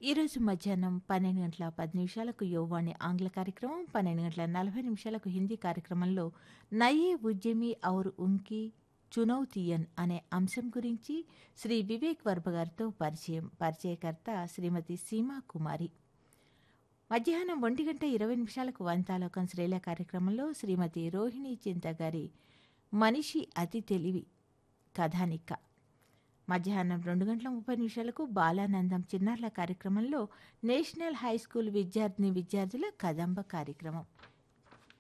ఈరోజు మధ్యాహ్నం పన్నెండు గంటల పది నిమిషాలకు యువవాణి ఆంగ్ల కార్యక్రమం పన్నెండు గంటల నలభై నిమిషాలకు హిందీ కార్యక్రమంలో నయే ఉద్యమి ఔర్ ఉన్కి చునౌతియన్ అనే అంశం గురించి శ్రీ వివేక్ వర్మ గారితో పరిచయం పరిచయకర్త శ్రీమతి సీమా కుమారి మధ్యాహ్నం ఒంటి గంట ఇరవై నిమిషాలకు వంతాలోకం శ్రేల కార్యక్రమంలో శ్రీమతి రోహిణి చింత గారి మనిషి అతి తెలివి కథానిక మధ్యాహ్నం రెండు గంటల ముప్పై నిమిషాలకు బాలానందం చిన్నారుల కార్యక్రమంలో నేషనల్ హై స్కూల్ విద్యార్థిని విద్యార్థుల కదంబ కార్యక్రమం